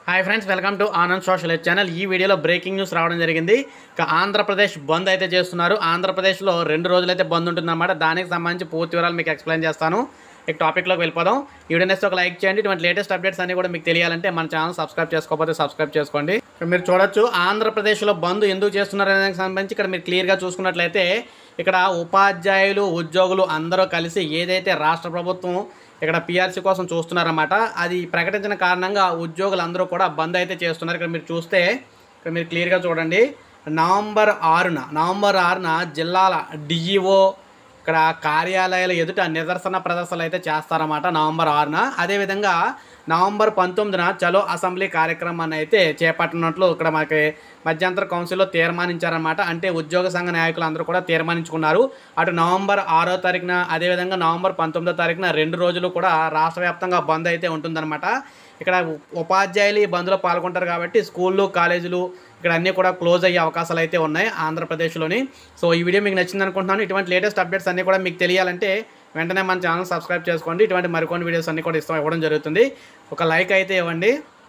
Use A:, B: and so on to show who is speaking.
A: hi friends welcome to Anand social aid channel ఈ వీడియోలో breaking news రావడం జరిగింది ఇక ఆంధ్రప్రదేశ్ బంద్ అయితే చేస్తున్నారు ఆంధ్రప్రదేశ్లో రెండు రోజులైతే బంద్ ఉంటుందన్నమాట దానికి సంబంధించి పూర్తి వివరాలు మీకు ఎక్స్ప్లెయిన్ చేస్తాను ఇక టాపిక్లోకి వెళ్ళిపోదాం ఈ వీడియో నెక్స్ట్ ఒక లైక్ చేయండి ఇటువంటి లేటెస్ట్ అప్డేట్స్ అన్ని కూడా మీకు తెలియాలంటే మన ఛానల్ సబ్స్క్రైబ్ చేసుకోకపోతే సబ్స్క్రైబ్ చేసుకోండి ఇక్కడ మీరు చూడొచ్చు ఆంధ్రప్రదేశ్లో బంద్ ఎందుకు చేస్తున్నారు అనే దానికి సంబంధించి ఇక్కడ మీరు క్లియర్గా చూసుకున్నట్లయితే ఇక్కడ ఉపాధ్యాయులు ఉద్యోగులు అందరూ కలిసి ఏదైతే రాష్ట్ర ప్రభుత్వం ఇక్కడ పిఆర్సీ కోసం చూస్తున్నారన్నమాట అది ప్రకటించిన కారణంగా ఉద్యోగులు అందరూ కూడా బంద్ అయితే చేస్తున్నారు ఇక్కడ మీరు చూస్తే ఇక్కడ మీరు క్లియర్గా చూడండి నవంబర్ ఆరున నవంబర్ ఆరున జిల్లాల డిఈఓ ఇక్కడ కార్యాలయాల ఎదుట నిదర్శన ప్రదర్శనలు అయితే చేస్తారన్నమాట నవంబర్ ఆరున అదేవిధంగా నవంబర్ పంతొమ్మిదిన చలో అసెంబ్లీ కార్యక్రమాన్ని అయితే చేపట్టనున్నట్లు ఇక్కడ మనకి మధ్యంతర కౌన్సిల్లో తీర్మానించారన్నమాట అంటే ఉద్యోగ సంఘ నాయకులు అందరూ కూడా తీర్మానించుకున్నారు అటు నవంబర్ ఆరో తారీఖున అదేవిధంగా నవంబర్ పంతొమ్మిదో తారీఖున రెండు రోజులు కూడా రాష్ట్ర వ్యాప్తంగా బంద్ అయితే ఉంటుందన్నమాట ఇక్కడ ఉ- ఉపాధ్యాయులు ఈ బంద్లో పాల్గొంటారు కాబట్టి స్కూళ్ళు కాలేజీలు ఇక్కడ అన్నీ కూడా క్లోజ్ అయ్యే అవకాశాలు అయితే ఉన్నాయి ఆంధ్రప్రదేశ్లోని సో ఈ వీడియో మీకు నచ్చింది అనుకుంటున్నాను ఇటువంటి లేటెస్ట్ అప్డేట్స్ అన్నీ కూడా మీకు తెలియాలంటే వెంటనే మన ఛానల్ సబ్స్క్రైబ్ చేసుకోండి ఇటువంటి మరికొన్ని వీడియోస్ అన్నీ కూడా ఇస్తాం ఇవ్వడం జరుగుతుంది ఒక లైక్ అయితే ఇవ్వండి